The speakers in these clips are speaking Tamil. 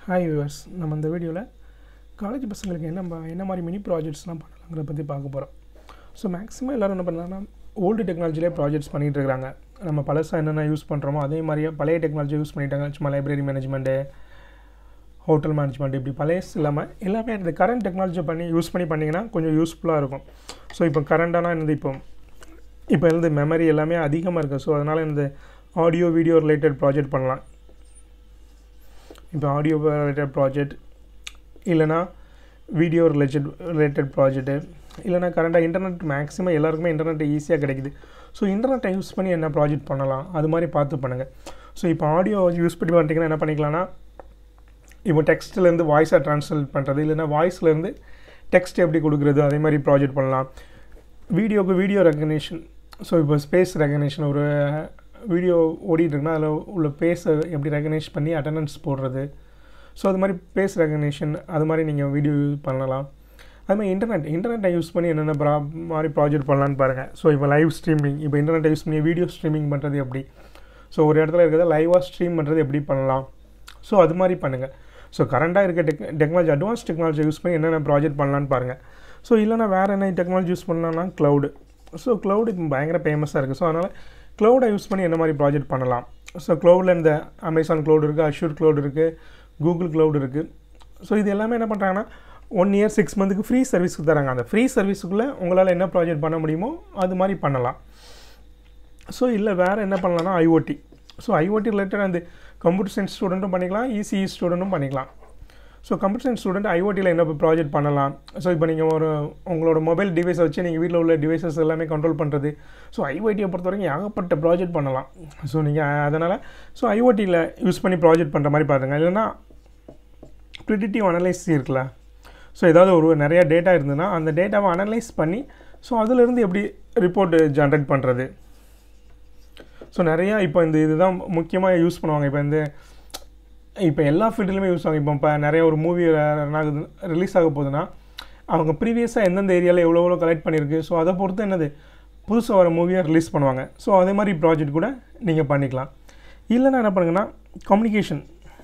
ஹாய் வியூவர்ஸ் நம்ம இந்த வீடியோவில் காலேஜ் பசங்களுக்கு என்ன ப- என்ன மாதிரி மினி ப்ராஜெக்ட்ஸ்லாம் பண்ணலாங்கிறத பற்றி பார்க்க போகிறோம் ஸோ மேக்ஸிமம் எல்லோரும் என்ன பண்ணலாம்னா ஓல்டு டெக்னாலஜிலே ப்ராஜெக்ட்ஸ் பண்ணிகிட்டு இருக்காங்க நம்ம பழசாக என்னென்ன யூஸ் பண்ணுறோமோ அதே மாதிரியே பழைய டெக்னாலஜி யூஸ் பண்ணிட்டாங்க சும்மா லைப்ரரி மேனேஜ்மெண்ட்டு ஹோட்டல் மேனேஜ்மெண்ட் இப்படி பழையஸ் இல்லாமல் எல்லாமே இந்த கரண்ட் டெக்னாலஜி பண்ணி யூஸ் பண்ணி பண்ணிங்கன்னா கொஞ்சம் யூஸ்ஃபுல்லாக இருக்கும் ஸோ இப்போ கரண்டானா என்னது இப்போ இப்போ இருந்து மெமரி எல்லாமே அதிகமாக இருக்குது ஸோ அதனால் இந்த ஆடியோ வீடியோ ரிலேட்டட் ப்ராஜெக்ட் பண்ணலாம் இப்போ ஆடியோ ரிலேட்டட் ப்ராஜெக்ட் இல்லைனா வீடியோ ரிலேட்டட் ரிலேட்டட் ப்ராஜெக்ட்டு இல்லைனா கரண்டாக இன்டர்நெட் மேக்ஸிமம் எல்லாருக்குமே இன்டர்நெட் ஈஸியாக கிடைக்குது ஸோ இன்டர்நெட்டை யூஸ் பண்ணி என்ன ப்ராஜெக்ட் பண்ணலாம் அது மாதிரி பார்த்து பண்ணுங்கள் ஸோ இப்போ ஆடியோ யூஸ் பண்ணி பண்ணிட்டீங்கன்னா என்ன பண்ணிக்கலாம்னா இப்போ டெக்ஸ்ட்லேருந்து வாய்ஸாக ட்ரான்ஸ்லேட் பண்ணுறது இல்லைனா வாய்ஸ்லேருந்து டெக்ஸ்ட் எப்படி கொடுக்குறது அதே மாதிரி ப்ராஜெக்ட் பண்ணலாம் வீடியோக்கு வீடியோ ரெக்கக்னிஷன் ஸோ இப்போ ஸ்பேஸ் ரெக்கக்னிஷன் ஒரு வீடியோ ஓடிட்டுருக்குன்னா அதில் உள்ள பேஸை எப்படி ரெக்கக்னைஸ் பண்ணி அட்டண்டன்ஸ் போடுறது ஸோ அது மாதிரி பேஸ் ரெக்கக்னிஷன் அது மாதிரி நீங்கள் வீடியோ யூஸ் பண்ணலாம் அது மாதிரி இன்டர்நெட் இன்டர்நெட்டை யூஸ் பண்ணி என்னென்ன ப்ரா மாதிரி ப்ராஜெக்ட் பண்ணலான்னு பாருங்கள் ஸோ இப்போ லைவ் ஸ்ட்ரீமிங் இப்போ இன்டர்நெட்டை யூஸ் பண்ணி வீடியோ ஸ்ட்ரீமிங் பண்ணுறது எப்படி ஸோ ஒரு இடத்துல இருக்கிறத லைவாக ஸ்ட்ரீம் பண்ணுறது எப்படி பண்ணலாம் ஸோ அது மாதிரி பண்ணுங்கள் ஸோ கரண்டாக இருக்க tech technology advance technology use பண்ணி என்னென்ன ப்ராஜெக்ட் பண்ணலான்னு பாருங்கள் ஸோ இல்லைனா வேறு என்ன டெக்னாலஜி யூஸ் பண்ணலாம்னா க்ளவுடு ஸோ க்ளவுடு இப்போ பயங்கர ஃபேமஸாக இருக்குது ஸோ அதனால் க்ளவுடை யூஸ் பண்ணி என்ன மாதிரி ப்ராஜெக்ட் பண்ணலாம் ஸோ க்ளவுடில் இந்த அமேசான் க்ளவுட் இருக்குது அஷூர் க்ளவுட் இருக்குது கூகுள் க்ளவுட் இருக்குது ஸோ இது எல்லாமே என்ன பண்ணுறாங்கன்னா ஒன் இயர் சிக்ஸ் மந்த்துக்கு ஃப்ரீ சர்வீஸ்க்கு தராங்க அந்த ஃப்ரீ சர்வீஸுக்குள்ளே உங்களால் என்ன ப்ராஜெக்ட் பண்ண முடியுமோ அது மாதிரி பண்ணலாம் ஸோ இல்லை வேறு என்ன பண்ணலாம்னா ஐஓடி ஸோ ஐஓடி ரிலேட்டட் அந்த கம்ப்யூட்டர் சயின்ஸ் ஸ்டூடெண்ட்டும் பண்ணிக்கலாம் இசிஇ ஸ்டூடெண்ட்டும் பண்ணிக்கலாம் ஸோ கம்ப்யூட்டர் சயின்ஸ் ஸ்டூடெண்ட் ஐஓடியில் என்ன ப்ராஜெக்ட் பண்ணலாம் ஸோ இப்போ நீங்கள் ஒரு உங்களோட மொபைல் டிவைஸை வச்சு நீங்கள் வீட்டில் உள்ள டிவைசஸ் எல்லாமே கண்ட்ரோல் பண்ணுறது ஸோ ஐஓடியை பொறுத்த வரைக்கும் ஏகப்பட்ட ப்ராஜெக்ட் பண்ணலாம் ஸோ நீங்கள் அதனால் ஸோ ஐஓடியில் யூஸ் பண்ணி ப்ராஜெக்ட் பண்ணுற மாதிரி பாருங்கள் இல்லைன்னா ப்ரிடிட்டிவ் அனலைஸ் இருக்குல்ல ஸோ ஏதாவது ஒரு நிறையா டேட்டா இருந்ததுன்னா அந்த டேட்டாவை அனலைஸ் பண்ணி ஸோ அதிலிருந்து எப்படி ரிப்போர்ட் ஜென்ரேட் பண்ணுறது ஸோ நிறையா இப்போ இந்த இதுதான் முக்கியமாக யூஸ் பண்ணுவாங்க இப்போ இந்த இப்போ எல்லா ஃபீல்டுலையுமே யூஸ் ஆகும் இப்போ இப்போ நிறைய ஒரு மூவி ரிலீஸ் ஆக போகுதுன்னா அவங்க ப்ரீவியஸாக எந்தெந்த ஏரியாவில் எவ்வளோ எவ்வளோ கலெக்ட் பண்ணியிருக்கு ஸோ அதை பொறுத்து என்னது புதுசாக வர மூவியை ரிலீஸ் பண்ணுவாங்க ஸோ அதே மாதிரி ப்ராஜெக்ட் கூட நீங்கள் பண்ணிக்கலாம் இல்லைன்னா என்ன பண்ணுங்கன்னா கம்யூனிகேஷன்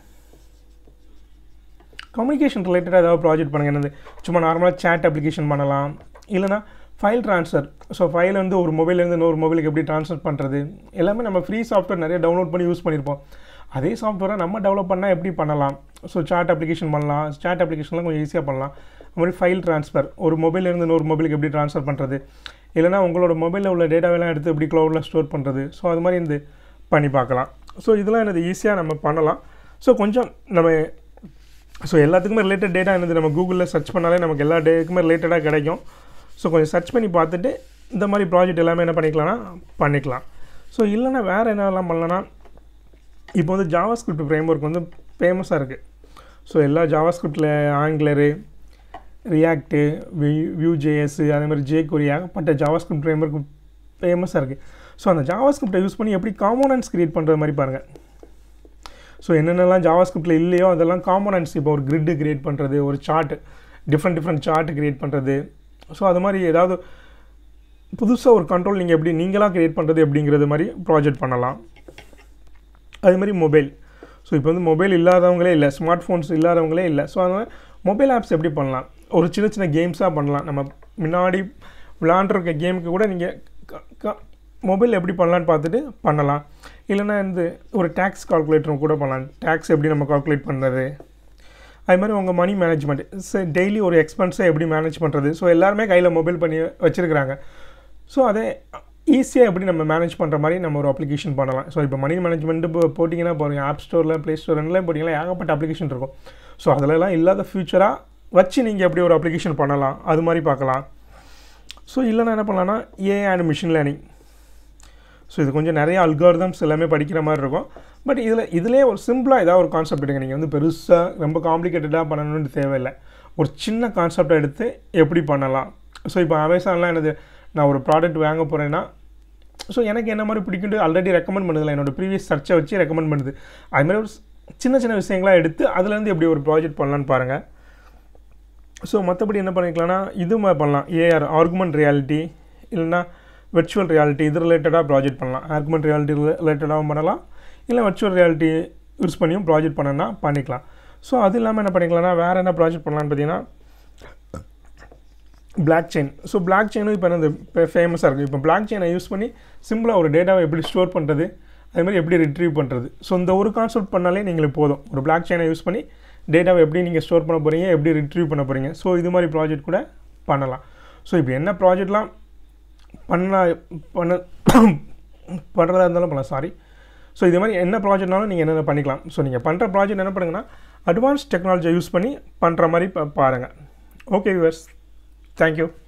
கம்யூனிகேஷன் ரிலேட்டடாக ஏதாவது ப்ராஜெக்ட் பண்ணுங்கள் என்னது சும்மா நார்மலாக சேட் அப்ளிகேஷன் பண்ணலாம் இல்லைனா ஃபைல் ட்ரான்ஸ்ஃபர் ஸோ ஃபைல் வந்து ஒரு மொபைல்லேருந்து இன்னொரு மொபைலுக்கு எப்படி ட்ரான்ஸ்ஃபர் பண்ணுறது எல்லாமே நம்ம ஃப்ரீ சாஃப்ட்வேர் நிறைய டவுன்லோட் பண்ணி யூஸ் பண்ணியிருப்போம் அதே சாஃப்ட்வேரை நம்ம டெவலப் பண்ணால் எப்படி பண்ணலாம் ஸோ சாட் அப்ளிகேஷன் பண்ணலாம் சாட் அப்ளிகேஷன்லாம் கொஞ்சம் ஈஸியாக பண்ணலாம் அது மாதிரி ஃபைல் ட்ரான்ஸ்ஃபர் ஒரு மொபைல்லேருந்து இன்னொரு மொபைலுக்கு எப்படி ட்ரான்ஸ்ஃபர் பண்ணுறது இல்லைனா உங்களோட மொபைலில் உள்ள டேட்டாவெல்லாம் எடுத்து எப்படி க்ளவுடில் ஸ்டோர் பண்ணுறது ஸோ அது மாதிரி இந்த பண்ணி பார்க்கலாம் ஸோ இதெல்லாம் என்னது ஈஸியாக நம்ம பண்ணலாம் ஸோ கொஞ்சம் நம்ம ஸோ எல்லாத்துக்குமே ரிலேட்டட் டேட்டா என்னது நம்ம கூகுளில் சர்ச் பண்ணாலே நமக்கு எல்லா டேக்குமே ரிலேட்டடாக கிடைக்கும் ஸோ கொஞ்சம் சர்ச் பண்ணி பார்த்துட்டு இந்த மாதிரி ப்ராஜெக்ட் எல்லாமே என்ன பண்ணிக்கலாம்னா பண்ணிக்கலாம் ஸோ இல்லைன்னா வேறு என்னெல்லாம் பண்ணலாம்னா இப்போ வந்து ஜாவா ஸ்கிரிப்ட் ஃப்ரேம் ஒர்க் வந்து ஃபேமஸாக இருக்குது ஸோ எல்லா ஜாவா ஸ்கிரிப்டில் ஆங்கிலரு ரியாக்டு வியூ ஜேஎஸ் அதே மாதிரி ஜே கொரி ஏகப்பட்ட ஜாவா ஸ்கிரிப்ட் ஃப்ரேம் ஒர்க் ஃபேமஸாக இருக்குது ஸோ அந்த ஜாவா ஸ்கிரிப்டை யூஸ் பண்ணி எப்படி காம்போனன்ட்ஸ் க்ரியேட் பண்ணுற மாதிரி பாருங்கள் ஸோ என்னென்னலாம் ஜாவா ஸ்கிரிப்டில் இல்லையோ அதெல்லாம் காம்போனன்ட்ஸ் இப்போ ஒரு கிரிட்டு க்ரியேட் பண்ணுறது ஒரு chart different different chart create பண்ணுறது ஸோ அது மாதிரி ஏதாவது புதுசாக ஒரு கண்ட்ரோல் நீங்கள் எப்படி நீங்களாக க்ரியேட் பண்ணுறது எப்படிங்கிறது மாதிரி ப்ராஜெக்ட் பண்ணலாம் அதே மாதிரி மொபைல் ஸோ இப்போ வந்து மொபைல் இல்லாதவங்களே இல்லை ஸ்மார்ட் ஃபோன்ஸ் இல்லாதவங்களே இல்லை ஸோ அதனால் மொபைல் ஆப்ஸ் எப்படி பண்ணலாம் ஒரு சின்ன சின்ன கேம்ஸாக பண்ணலாம் நம்ம முன்னாடி விளாண்டுருக்க கேமுக்கு கூட நீங்கள் மொபைல் எப்படி பண்ணலான்னு பார்த்துட்டு பண்ணலாம் இல்லைன்னா இந்த ஒரு டேக்ஸ் கால்குலேட்டரும் கூட பண்ணலாம் டேக்ஸ் எப்படி நம்ம கால்குலேட் பண்ணுறது அது மாதிரி உங்கள் மணி மேனேஜ்மெண்ட் டெய்லி ஒரு எக்ஸ்பென்ஸை எப்படி மேனேஜ் பண்ணுறது ஸோ எல்லாருமே கையில் மொபைல் பண்ணி வச்சுருக்கிறாங்க ஸோ அதே ஈஸியாக எப்படி நம்ம மேனேஜ் பண்ணுற மாதிரி நம்ம ஒரு அப்ளிகேஷன் பண்ணலாம் ஸோ இப்போ மணி மேனேஜ்மெண்ட்டு இப்போ போட்டிங்கன்னா பாருங்க ஆப் ஸ்டோரில் ப்ளே ஸ்டோர் ரெண்டுலேயும் போட்டிங்கன்னா ஏகப்பட்ட அப்ளிகேஷன் இருக்கும் ஸோ அதிலலாம் இல்லாத ஃபியூச்சராக வச்சு நீங்கள் எப்படி ஒரு அப்ளிகேஷன் பண்ணலாம் அது மாதிரி பார்க்கலாம் ஸோ இல்லைன்னா என்ன பண்ணலாம்னா AI and machine learning so இது கொஞ்சம் நிறைய அல்காரிதம்ஸ் எல்லாமே படிக்கிற மாதிரி இருக்கும் பட் இதில் இதிலே ஒரு சிம்பிளாக ஏதாவது ஒரு கான்செப்ட் எடுங்க நீங்கள் வந்து பெருசாக ரொம்ப காம்ப்ளிகேட்டடாக பண்ணணும்னு தேவையில்லை ஒரு சின்ன கான்செப்டை எடுத்து எப்படி பண்ணலாம் ஸோ இப்போ அமேசான்லாம் என்னது நான் ஒரு ப்ராடக்ட் வாங்க போகிறேன்னா ஸோ எனக்கு என்ன மாதிரி பிடிக்குன்ட்டு ஆல்ரெடி ரெக்கமெண்ட் பண்ணுதில்ல என்னோடய ப்ரீவியஸ் சர்ச்சை வச்சு ரெக்கமெண்ட் பண்ணுது அது மாதிரி ஒரு சின்ன சின்ன விஷயங்களாக எடுத்து அதுலேருந்து எப்படி ஒரு ப்ராஜெக்ட் பண்ணலான்னு பாருங்கள் ஸோ மற்றபடி என்ன பண்ணிக்கலாம்னா இது மாதிரி பண்ணலாம் ஏஆர் ஆர்குமெண்ட் ரியாலிட்டி இல்லைன்னா விர்ச்சுவல் ரியாலிட்டி இது ரிலேட்டடாக ப்ராஜெக்ட் பண்ணலாம் ஆர்குமெண்ட் ரியாலிட்டி ரிலேட்டடாகவும் பண்ணலாம் இல்லை விர்ச்சுவல் ரியாலிட்டி யூஸ் பண்ணியும் ப்ராஜெக்ட் பண்ணனா பண்ணிக்கலாம் ஸோ அது இல்லாமல் என்ன பண்ணிக்கலாம்னா வேறு என்ன ப்ராஜெக்ட் பண்ணலான்னு பார்த்தீங்கன்னா பிளாக் செயின் ஸோ பிளாக் செயினும் இப்போ என்னது இப்போ ஃபேமஸாக இருக்குது இப்போ பிளாக் செயினை யூஸ் பண்ணி சிம்பிளாக ஒரு டேட்டாவை எப்படி ஸ்டோர் பண்ணுறது அதே மாதிரி எப்படி ரிட்ரீவ் பண்ணுறது ஸோ இந்த ஒரு கான்செப்ட் பண்ணாலே நீங்களுக்கு போதும் ஒரு பிளாக் செயினை யூஸ் பண்ணி டேட்டாவை எப்படி நீங்கள் ஸ்டோர் பண்ண போகிறீங்க எப்படி ரிட்ரீவ் பண்ண போகிறீங்க ஸோ இது மாதிரி ப்ராஜெக்ட் கூட பண்ணலாம் ஸோ இப்போ என்ன ப்ராஜெக்ட்லாம் பண்ண பண்ண பண்ணுறதா இருந்தாலும் பண்ணலாம் சாரி ஸோ இது மாதிரி என்ன ப்ராஜெக்ட்னாலும் நீங்கள் என்னென்ன பண்ணிக்கலாம் ஸோ நீங்கள் பண்ணுற ப்ராஜெக்ட் என்ன பண்ணுங்கன்னா அட்வான்ஸ் டெக்னாலஜியை யூஸ் பண்ணி பண்ணுற மாதிரி பா பாருங்கள் ஓகே விவர்ஸ் தேங்க்யூ